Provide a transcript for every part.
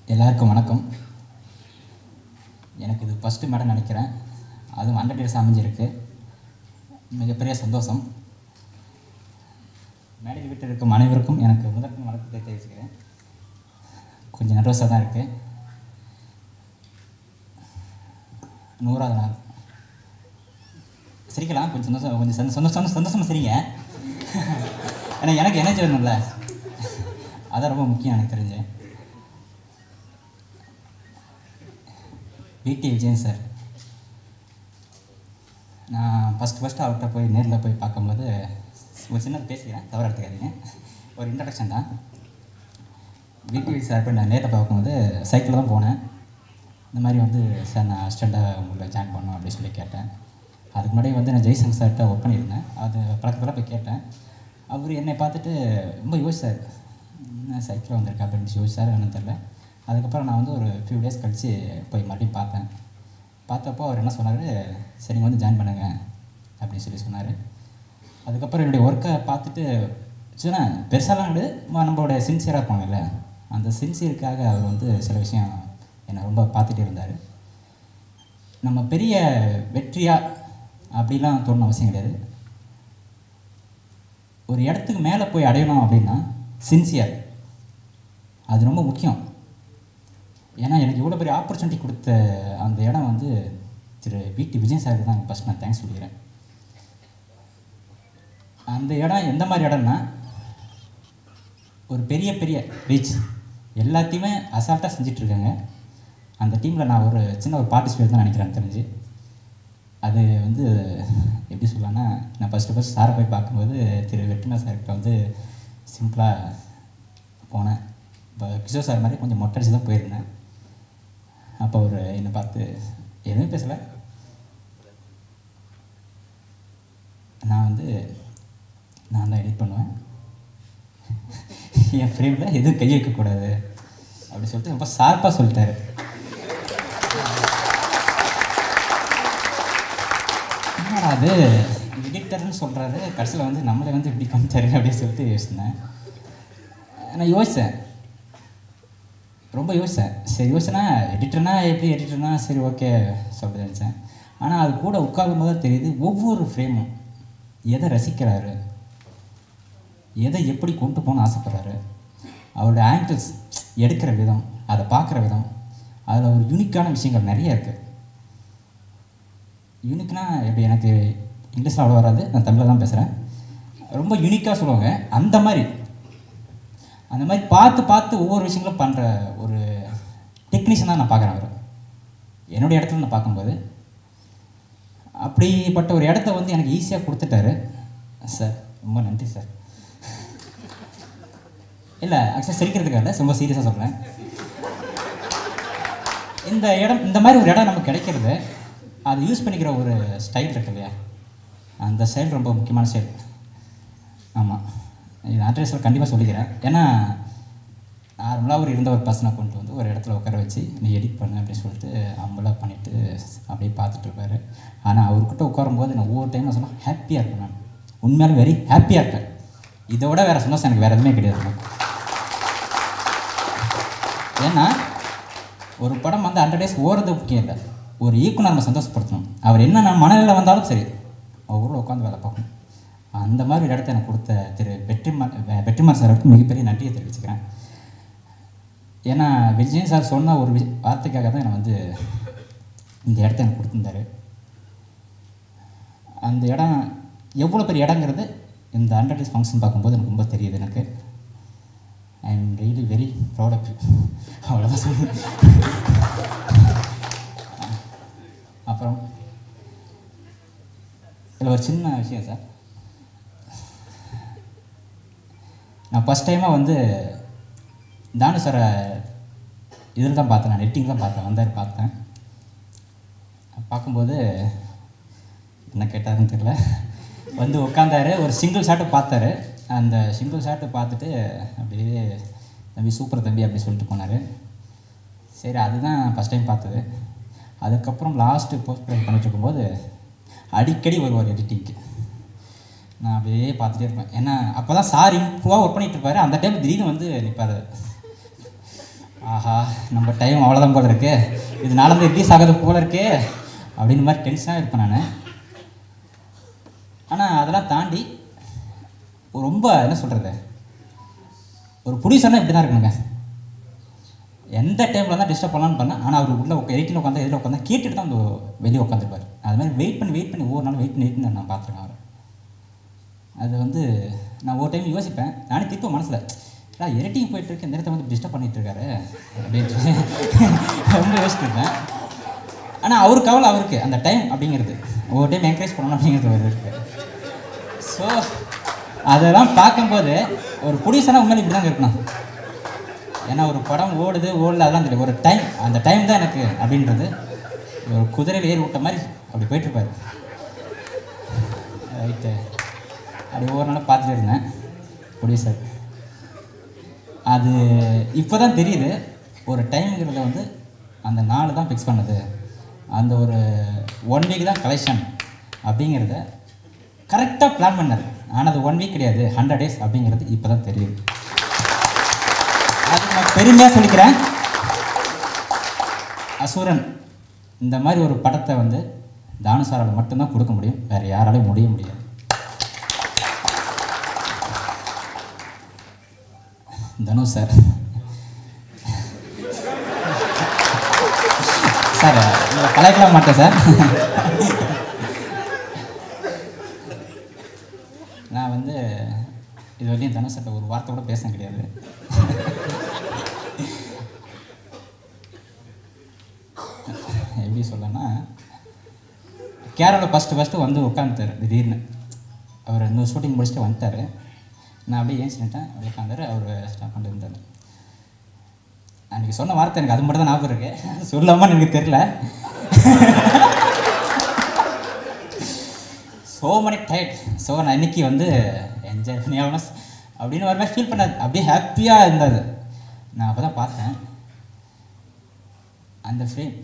எல்லாருக்கும் வணக்கம் எனக்கு இது ஃபஸ்ட்டு மேடம் நினைக்கிறேன் அதுவும் ஹண்ட்ரட் இயர்ஸ் அமைஞ்சிருக்கு மிகப்பெரிய சந்தோஷம் மேடையில் விட்டு இருக்கும் அனைவருக்கும் எனக்கு முதற்கண் வணக்கத்தை தெரிவிச்சுக்கிறேன் கொஞ்சம் நர்வஸாக தான் இருக்குது நூறாவது நாள் சிரிக்கலாம் கொஞ்சம் சந்தோஷம் கொஞ்சம் சந்தோஷம் சந்தோஷம் சந்தோஷமாக சிரிங்க ஏன்னா எனக்கு எனர்ஜி வேணும்ல அதான் ரொம்ப முக்கியம் எனக்கு தெரிஞ்சு பிடி விஜயன் சார் நான் ஃபஸ்ட்டு ஃபஸ்ட்டு அவர்கிட்ட போய் நேரில் போய் பார்க்கும்போது ஒரு சின்னது பேசிக்கிறேன் தவறு எடுத்துக்காதீங்க ஒரு இன்ட்ரடக்ஷன் தான் பிடி சார் போய் நான் நேரில் பார்க்கும்போது சைக்கிளில் தான் போனேன் இந்த மாதிரி வந்து சார் நான் அசிஸ்டண்ட்டாக உங்களை ஜாயின் பண்ணணும் அப்படின்னு சொல்லி கேட்டேன் அதுக்கு முன்னாடி வந்து நான் ஜெய்சங்கர் சார்கிட்ட ஒர்க் பண்ணியிருந்தேன் அது பழக்கத்தில் போய் கேட்டேன் அவர் என்னை பார்த்துட்டு ரொம்ப யோசிச்சார் என்ன சைக்கிள் வந்திருக்கா அப்படின்னு யோசிச்சார் என்னன்னு தெரில அதுக்கப்புறம் நான் வந்து ஒரு ஃபியூ டேஸ் கழித்து போய் மறுபடியும் பார்த்தேன் பார்த்தப்போ அவர் என்ன சொன்னார் சரி நீங்கள் வந்து ஜாயின் பண்ணுங்க அப்படின்னு சொல்லி சொன்னார் அதுக்கப்புறம் என்னுடைய ஒர்க்கை பார்த்துட்டு சின்ன பெருசாலாம் கிடையாது ம- நம்மளோட சின்சியராக இருப்பாங்கல்ல அந்த சின்சியருக்காக அவர் வந்து சில விஷயம் என்னை ரொம்ப பார்த்துட்டே இருந்தார் நம்ம பெரிய வெற்றியா அப்படிலாம் தோணுன அவசியம் கிடையாது ஒரு இடத்துக்கு மேலே போய் அடையணும் அப்படின்னா சின்சியர் அது ரொம்ப முக்கியம் ஏன்னா எனக்கு இவ்வளோ பெரிய ஆப்பர்ச்சுனிட்டி கொடுத்த அந்த இடம் வந்து திரு பிடி விஜய் சாருக்கு தான் ஃபஸ்ட் நான் தேங்க்ஸ் சொல்லிக்கிறேன் அந்த இடம் எந்த மாதிரி இடம்னா ஒரு பெரிய பெரிய ரீச் எல்லாத்தையுமே அசால்ட்டாக செஞ்சிட்ருக்காங்க அந்த டீமில் நான் ஒரு சின்ன ஒரு பார்ட்டிசிபேட் தான் நினைக்கிறேன் தெரிஞ்சு அது வந்து எப்படி சொல்லலாம்னா நான் ஃபஸ்ட்டு ஃபஸ்ட் சாரை போய் பார்க்கும்போது திரு வெற்றிமா சார்கிட்ட வந்து சிம்பிளாக போனேன் இப்போ கிஷோர் சார் மாதிரி கொஞ்சம் மொட்டடிச்சு தான் போயிருந்தேன் அப்போ அவர் என்னை பார்த்து எதுவுமே பேசலை நான் வந்து நான் தான் எடிட் பண்ணுவேன் என் ஃப்ரேமில் எதுவும் கை வைக்கக்கூடாது அப்படி சொல்லிட்டு ரொம்ப ஷார்ப்பாக சொல்லிட்டாரு என்னடா அது எடிட்டர்னு சொல்கிறாரு கடைசியில் வந்து நம்மளே வந்து இப்படி காமிச்சாரு அப்படின்னு சொல்லிட்டு யோசித்தேன் நான் யோசித்தேன் ரொம்ப யோசித்தேன் சரி யோசிச்சேன்னா எடிட்டர்னா எப்படி எடிட்டர்னா சரி ஓகே சொல்லிட்டு நினச்சேன் ஆனால் அது கூட உட்காரும் போது தான் தெரியுது ஒவ்வொரு ஃப்ரேமும் எதை ரசிக்கிறாரு எதை எப்படி கொண்டு போகணும்னு ஆசைப்படுறாரு அவரோட ஆங்கிள்ஸ் எடுக்கிற விதம் அதை பார்க்குற விதம் அதில் ஒரு யூனிக்கான விஷயங்கள் நிறைய இருக்குது யூனிக்னா எப்படி எனக்கு இங்கிலீஷில் அவ்வளோ வராது நான் தமிழில் தான் பேசுகிறேன் ரொம்ப யூனிக்காக சொல்லுவாங்க அந்த மாதிரி அந்த மாதிரி பார்த்து பார்த்து ஒவ்வொரு விஷயங்களும் பண்ணுற ஒரு டெக்னீஷியனாக நான் பார்க்குறேன் அவர் என்னுடைய இடத்துல நான் பார்க்கும்போது அப்படிப்பட்ட ஒரு இடத்த வந்து எனக்கு ஈஸியாக கொடுத்துட்டாரு சார் ரொம்ப நன்றி சார் இல்லை ஆக்சுவலாக சிரிக்கிறதுக்காக இல்லை ரொம்ப சீரியஸாக சொல்கிறேன் இந்த இடம் இந்த மாதிரி ஒரு இடம் நமக்கு கிடைக்கிறது அது யூஸ் பண்ணிக்கிற ஒரு ஸ்டைல் இருக்கு இல்லையா அந்த ஸ்டைல் ரொம்ப முக்கியமான ஸ்டைல் ஆமாம் இது அட்ரஸில் கண்டிப்பாக சொல்லிக்கிறேன் ஏன்னா நார்மலாக ஒரு இருந்த ஒரு பர்சனை கொண்டு வந்து ஒரு இடத்துல உட்கார வச்சு நீ எடிட் பண்ணு அப்படின்னு சொல்லிட்டு அம்பலாக பண்ணிவிட்டு அப்படியே பார்த்துட்டு இருப்பாரு ஆனால் அவர்கிட்ட உட்காரும்போது நான் ஒவ்வொரு டைம் நான் சொன்னால் ஹாப்பியாக இருப்பேன் நான் உண்மையாலும் வெரி ஹாப்பியாக இருக்கேன் இதை விட வேறு சந்தோஷம் எனக்கு வேறு எதுவுமே கிடையாது ஏன்னா ஒரு படம் வந்து ஹண்ட்ரட் டேஸ் ஓடுறது முக்கியம் இல்லை ஒரு ஈக்குவலாக நம்ம சந்தோஷப்படுத்தணும் அவர் என்ன நம்ம மனநிலை வந்தாலும் சரி அவர் ஊரில் உட்காந்து வேலை பார்க்கணும் அந்த மாதிரி ஒரு இடத்த எனக்கு கொடுத்த திரு வெற்றிமார் வெற்றிமார் சாருக்கு மிகப்பெரிய நன்றியை தெரிவிச்சுக்கிறேன் ஏன்னா விஜயன் சார் சொன்ன ஒரு விஷ- வார்த்தைக்காக தான் எனக்கு வந்து இந்த இடத்த எனக்கு கொடுத்துருந்தாரு அந்த இடம் எவ்வளோ பெரிய இடங்கிறது இந்த ஹண்ட்ரட் டேஸ் ஃபங்க்ஷன் பார்க்கும்போது எனக்கு ரொம்ப தெரியுது எனக்கு I am really very proud of you அவ்வளோதான் சொல்லுவேன் அப்புறம் இதில் ஒரு சின்ன விஷயம் சார் நான் ஃபஸ்ட் டைமாக வந்து தானு சாரை இதில் தான் பார்த்தேன் நான் நெட்டிங் தான் பார்த்தேன் வந்தார் பார்த்தேன் பார்க்கும்போது என்ன கேட்டாருன்னு தெரியல வந்து உட்காந்தாரு ஒரு சிங்கிள் ஷாட்டை பார்த்தாரு அந்த சிங்கிள் ஷாட்டை பார்த்துட்டு அப்படியே தம்பி சூப்பர் தம்பி அப்படி சொல்லிட்டு போனார் சரி அதுதான் ஃபஸ்ட் டைம் பார்த்தது அதுக்கப்புறம் லாஸ்ட்டு போஸ்ட் ப்ரொடக்ட் பண்ணிட்டு இருக்கும்போது அடிக்கடி வருவார் எடிட்டிங்க்கு நான் அப்படியே பார்த்துட்டே இருப்பேன் ஏன்னா அப்போ தான் சார் இம்ப்ரூவாக ஒர்க் பண்ணிட்டு இருப்பாரு அந்த டைம் திடீர்னு வந்து நிற்பார் ஆஹா நம்ம டைம் அவ்வளோதான் போல இருக்கு இது நாளந்து ரிலீஸ் ஆகுது போல இருக்கே அப்படின்னு மாதிரி டென்ஷனாக இருப்பேன் நான் ஆனால் அதெல்லாம் தாண்டி ரொம்ப என்ன சொல்கிறது ஒரு ப்ரொடியூசர்னா இப்படி தான் இருக்கணுங்க எந்த டைமில் தான் டிஸ்டர்ப் பண்ணலான்னு பண்ணேன் ஆனால் அவர் உள்ள உட்கா எயிட்டில் உட்காந்து எதில் உட்காந்து கேட்டுட்டு தான் அந்த வெளியே உட்காந்துருப்பார் அது மாதிரி வெயிட் பண்ணி வெயிட் பண்ணி ஒவ்வொரு நாள் வெயிட் பண்ணி வெயிட் பண்ணி நான் பார்த்துருக்கேன் அவரை அது வந்து நான் ஒரு டைம் யோசிப்பேன் நானே திருப்ப மனசில் நான் எடிட்டிங் போயிட்டு இருக்கு இந்த இடத்த வந்து டிஸ்டர்ப் பண்ணிட்டு இருக்காரு அப்படின்ட்டு ரொம்ப யோசிச்சுட்டு இருப்பேன் ஆனால் அவரு கவலை அவருக்கு அந்த டைம் அப்படிங்கிறது ஒவ்வொரு டைம் என்கரேஜ் பண்ணணும் அப்படிங்கிறது ஒரு இருக்கு ஸோ அதெல்லாம் பார்க்கும்போது ஒரு ப்ரொடியூசராக உண்மையில இப்படி தான் இருக்கணும் ஏன்னா ஒரு படம் ஓடுது ஓடல அதெல்லாம் தெரியும் ஒரு டைம் அந்த டைம் தான் எனக்கு அப்படின்றது ஒரு குதிரையில் ஏறி விட்ட மாதிரி அப்படி போயிட்டுருப்பாரு ரைட்டு அப்படி ஒவ்வொரு நாளும் பார்த்துட்டு இருந்தேன் ப்ரொடியூசர் அது இப்போ தான் தெரியுது ஒரு டைம்ங்கிறத வந்து அந்த நாள் தான் ஃபிக்ஸ் பண்ணது அந்த ஒரு ஒன் வீக் தான் கலெக்ஷன் அப்படிங்கிறத கரெக்டாக பிளான் பண்ணார் ஆனால் அது ஒன் வீக் கிடையாது ஹண்ட்ரட் டேஸ் அப்படிங்கிறது இப்போ தான் தெரியுது அது நான் பெருமையாக சொல்லிக்கிறேன் அசுரன் இந்த மாதிரி ஒரு படத்தை வந்து தானுசாரால் மட்டும்தான் கொடுக்க முடியும் வேறு யாராலையும் முடிய முடியாது தனுஷ் சார் சார் உங்களை கலாய்க்கலாம் மாட்டேன் சார் நான் வந்து இது வரையும் தனுஷ் சார்ட்ட ஒரு வார்த்தை கூட பேச கிடையாது எப்படி சொல்லனா கேரளாவில் ஃபஸ்ட்டு ஃபஸ்ட்டு வந்து உட்காந்துட்டார் திடீர்னு அவர் இன்னும் ஷூட்டிங் முடிச்சுட்டு வந்துட்டார் நான் அப்படியே ஏன் நின்ட்டேன் அப்படியே உட்காந்தாரு அவர் ஸ்டாப் பண்ணிட்டு இருந்தார் அன்றைக்கி சொன்ன வார்த்தை எனக்கு அது மட்டும் தான் ஞாபகம் இருக்கு சொல்லாமல் எனக்கு தெரில ஸோ மணி டைட் ஸோ நான் இன்னைக்கு வந்து என்ஜாய் பண்ணி ஆகணும் அப்படின்னு ஒரு மாதிரி ஃபீல் பண்ணாது அப்படியே ஹாப்பியாக இருந்தது நான் அப்போ தான் பார்த்தேன் அந்த ஃப்ரேம்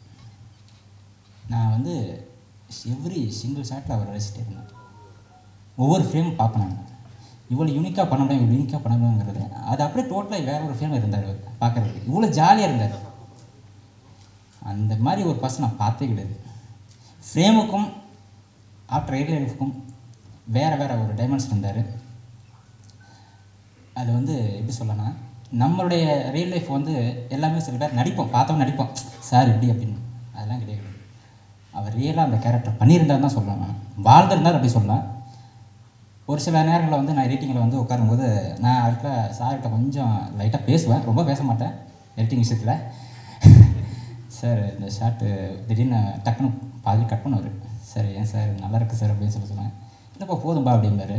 நான் வந்து எவ்ரி சிங்கிள் ஷாட்டில் அவர் ரசிச்சிட்டே இருந்தேன் ஒவ்வொரு ஃப்ரேமும் பார்ப்பேன் நான் இவ்வளோ யூனிக்காக பண்ண முடியும் இவ்வளோ யூனிக்காக பண்ண முடியுங்கிறது அது அப்படியே டோட்டலாக வேற ஒரு ஃப்ரேம் இருந்தார் அவர் பார்க்குறதுக்கு இவ்வளோ ஜாலியாக இருந்தார் அந்த மாதிரி ஒரு பர்சன் நான் பார்த்தே கிடையாது ஃப்ரேமுக்கும் ஆஃப்டர் ரியல் லைஃப்க்கும் வேறு வேறு ஒரு டைமென்ஷன் இருந்தார் அது வந்து எப்படி சொல்லனா நம்மளுடைய ரியல் லைஃப் வந்து எல்லாமே சில பேர் நடிப்போம் பார்த்தோம் நடிப்போம் சார் இப்படி அப்படின்னு அதெல்லாம் கிடையாது அவர் ரியலாக அந்த கேரக்டர் பண்ணியிருந்தார் தான் சொல்லலாம் நான் வாழ்ந்திருந்தார் அப்படி சொல்லலாம் ஒரு சில நேரங்களில் வந்து நான் எடிட்டிங்கில் வந்து உட்காரும்போது நான் அவர்கிட்ட சார்கிட்ட கொஞ்சம் லைட்டாக பேசுவேன் ரொம்ப பேச மாட்டேன் எடிட்டிங் விஷயத்தில் சார் இந்த ஷார்ட்டு திடீர்னு டக்குன்னு பாதி கட் பண்ணுவார் சார் ஏன் சார் நல்லா இருக்குது சார் அப்படின்னு சொல்லி சொன்னேன் இல்லைப்பா போதும்பா அப்படிம்பாரு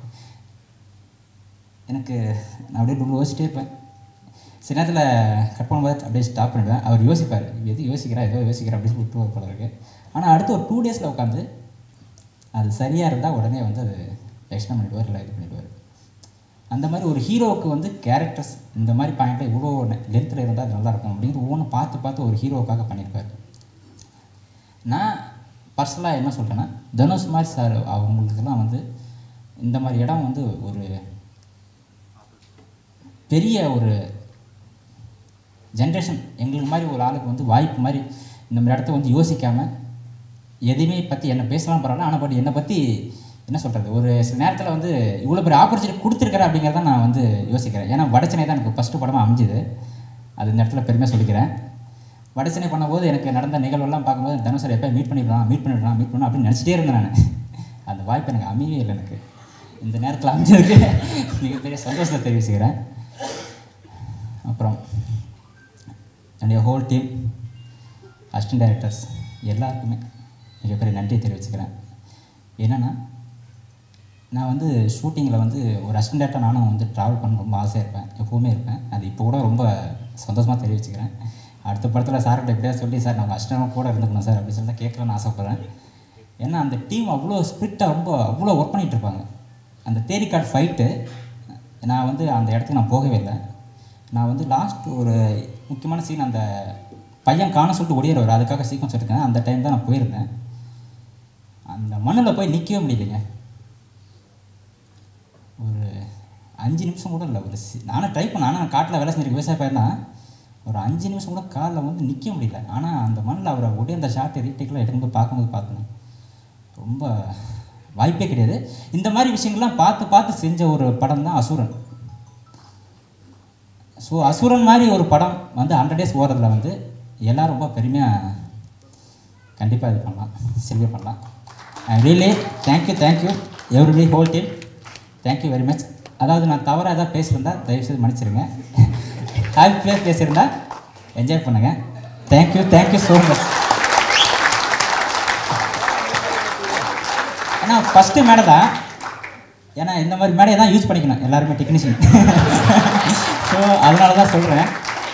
எனக்கு நான் அப்படியே ரொம்ப யோசிச்சிட்டே இருப்பேன் சில நேரத்தில் கட் பண்ணும்போது அப்படியே ஸ்டாப் பண்ணிடுவேன் அவர் யோசிப்பார் எது யோசிக்கிறா ஏதோ யோசிக்கிறா அப்படின்னு சொல்லி விட்டு போல இருக்கு ஆனால் அடுத்து ஒரு டூ டேஸில் உட்காந்து அது சரியாக இருந்தால் உடனே வந்து அது எக்ஸ்டெண்ட் பண்ணிடுவார் இல்லை இது பண்ணிடுவார் அந்த மாதிரி ஒரு ஹீரோவுக்கு வந்து கேரக்டர்ஸ் இந்த மாதிரி பாயிண்ட்டில் இவ்வளோ லென்த்தில் இருந்தால் நல்லாயிருக்கும் அப்படிங்கிறது ஒவ்வொன்றும் பார்த்து பார்த்து ஒரு ஹீரோவுக்காக பண்ணியிருப்பார் நான் பர்சனலாக என்ன சொல்கிறேன்னா தனுஷ் மாதிரி சார் அவங்களுக்கெல்லாம் வந்து இந்த மாதிரி இடம் வந்து ஒரு பெரிய ஒரு ஜென்ரேஷன் எங்களுக்கு மாதிரி ஒரு ஆளுக்கு வந்து வாய்ப்பு மாதிரி இந்த மாதிரி இடத்த வந்து யோசிக்காமல் எதையுமே பற்றி என்ன பேசலாம் பரவாயில்ல ஆனால் பட் என்னை பற்றி என்ன சொல்கிறது ஒரு சில நேரத்தில் வந்து இவ்வளோ பெரிய ஆப்பர்ச்சுனிட்டி கொடுத்துருக்குறேன் அப்படிங்கிறத நான் வந்து யோசிக்கிறேன் ஏன்னா வடச்சனை தான் எனக்கு ஃபஸ்ட்டு படமாக அமைஞ்சுது அது இந்த இடத்துல பெருமையாக சொல்லிக்கிறேன் வடச்சனை பண்ணும்போது எனக்கு நடந்த நிகழ்வெல்லாம் பார்க்கும்போது தனுஷர் எப்போ மீட் பண்ணிடலாம் மீட் பண்ணிடலாம் மீட் பண்ணலாம் அப்படின்னு நினச்சிட்டே இருந்தேன் நான் அந்த வாய்ப்பு எனக்கு அமையவே இல்லை எனக்கு இந்த நேரத்தில் அமைஞ்சதுக்கு மிகப்பெரிய சந்தோஷத்தை தெரிவிச்சுக்கிறேன் அப்புறம் என்னுடைய ஹோல் டீம் அசிஸ்டன்ட் டைரக்டர்ஸ் எல்லாருக்குமே மிகப்பெரிய நன்றி தெரிவிச்சுக்கிறேன் என்னென்னா நான் வந்து ஷூட்டிங்கில் வந்து ஒரு அசிஸ்டன்ட் டேரக்டர் நானும் வந்து ட்ராவல் பண்ண ரொம்ப ஆசையாக இருப்பேன் எப்போவுமே இருப்பேன் அது இப்போ கூட ரொம்ப சந்தோஷமாக தெரிவிச்சுக்கிறேன் அடுத்த படத்தில் சார்கிட்ட எப்படியா சொல்லி சார் நாங்கள் அசிஸ்டண்டாக கூட இருந்துக்கணும் சார் அப்படின்னு சொல்லி தான் கேட்கலான்னு ஆசைப்பட்றேன் ஏன்னா அந்த டீம் அவ்வளோ ஸ்பிரிட்டாக ரொம்ப அவ்வளோ ஒர்க் பண்ணிகிட்டு இருப்பாங்க அந்த தேரிக்காட் ஃபைட்டு நான் வந்து அந்த இடத்துக்கு நான் போகவே இல்லை நான் வந்து லாஸ்ட் ஒரு முக்கியமான சீன் அந்த பையன் காண சொல்லிட்டு ஓடிடுவார் அதுக்காக சீக்கிரம் எடுத்தேன் அந்த டைம் தான் நான் போயிருந்தேன் அந்த மண்ணில் போய் நிற்கவே முடியலைங்க ஒரு அஞ்சு நிமிஷம் கூட இல்லை ஒரு சி நானும் ட்ரை பண்ணேன் ஆனால் காட்டில் வேலை செஞ்சிருக்க விவசாய பையன் தான் ஒரு அஞ்சு நிமிஷம் கூட காலில் வந்து நிற்க முடியல ஆனால் அந்த மண்ணில் அவரை ஒரே அந்த ஷார்ட்டை ரீடேக்கில் எடுக்கும்போது பார்க்கும்போது பார்த்தேன் ரொம்ப வாய்ப்பே கிடையாது இந்த மாதிரி விஷயங்கள்லாம் பார்த்து பார்த்து செஞ்ச ஒரு படம் தான் அசுரன் ஸோ அசுரன் மாதிரி ஒரு படம் வந்து ஹண்ட்ரட் டேஸ் ஓடுறதுல வந்து எல்லோரும் ரொம்ப பெருமையாக கண்டிப்பாக இது பண்ணலாம் செலிப்ரேட் பண்ணலாம் really thank you thank you everybody whole team thank you very much அதாவது நான் தவறாக ஏதாவது பேசியிருந்தா தயவுசெய்து மன்னிச்சிருங்க ஹாப்பி பேர் பேசியிருந்தா என்ஜாய் பண்ணுங்கள் தேங்க்யூ தேங்க்யூ ஸோ மச் ஏன்னா ஃபஸ்ட்டு மேடை தான் ஏன்னா இந்த மாதிரி மேடையை தான் யூஸ் பண்ணிக்கணும் எல்லாருமே டெக்னீஷியன் ஸோ அதனால தான் சொல்கிறேன்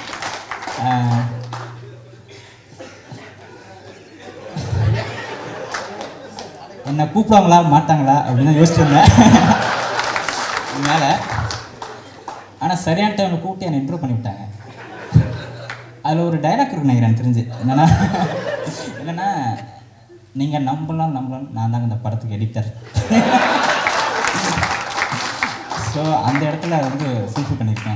என்னை கூப்பிடுவாங்களா மாட்டாங்களா அப்படின்னு யோசிச்சிருந்தேன் மேலே ஆனால் சரியான டைமில் கூப்பிட்டு என்னை இம்ப்ரூவ் பண்ணி விட்டாங்க அதில் ஒரு டைலாக் இருக்கு நினைக்கிறேன் எனக்கு தெரிஞ்சு என்னென்னா என்னென்னா நீங்கள் நம்பலாம் நம்பலாம் நான் தாங்க இந்த படத்துக்கு எடிட்டர் ஸோ அந்த இடத்துல வந்து ஃபுல்ஃபில் பண்ணியிருக்கேன்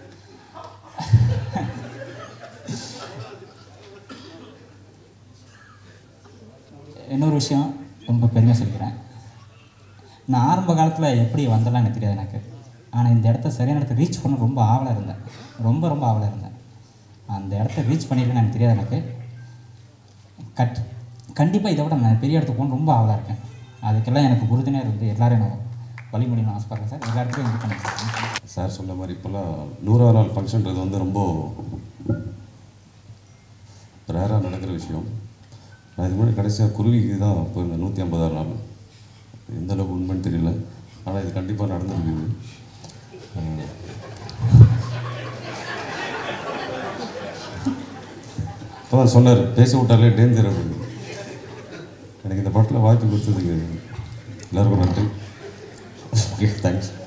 இன்னொரு விஷயம் ரொம்ப பெருமையாக சொல்லிக்கிறேன் நான் ஆரம்ப காலத்தில் எப்படி வந்தலாம் எனக்கு தெரியாது எனக்கு ஆனால் இந்த இடத்த சரியான இடத்த ரீச் பண்ண ரொம்ப ஆவலாக இருந்தேன் ரொம்ப ரொம்ப ஆவலாக இருந்தேன் அந்த இடத்த ரீச் பண்ணியிருக்கேன்னு எனக்கு தெரியாது எனக்கு கட் கண்டிப்பாக இதை விட நான் பெரிய இடத்துக்கு போகணும் ரொம்ப ஆவலாக இருக்கேன் அதுக்கெல்லாம் எனக்கு உறுதுணையாக இருந்து எல்லாரும் நான் வழி முடியும் ஆசைப்படுறேன் சார் எல்லா இடத்துலையும் இது பண்ணிக்கிறேன் சார் சொன்ன மாதிரி இப்போல்லாம் நூறாவது நாள் ஃபங்க்ஷன்றது வந்து ரொம்ப ரேராக நடக்கிற விஷயம் நான் இது முன்னாடி கடைசியாக குருவிக்கு தான் போயிருந்தேன் நூற்றி ஐம்பதாறு நாள் எந்த அளவுக்கு உண்மைன்னு தெரியல ஆனால் இது கண்டிப்பாக நடந்திருக்குது அஹ் இப்போ தான் சொன்னார் பேச விட்டாலே டேஞ்சர் அப்படின்னு எனக்கு இந்த படத்தில் வாய்ப்பு கொடுத்ததுக்கு எல்லாருக்கும் நன்றி ஓகே தேங்க்ஸ்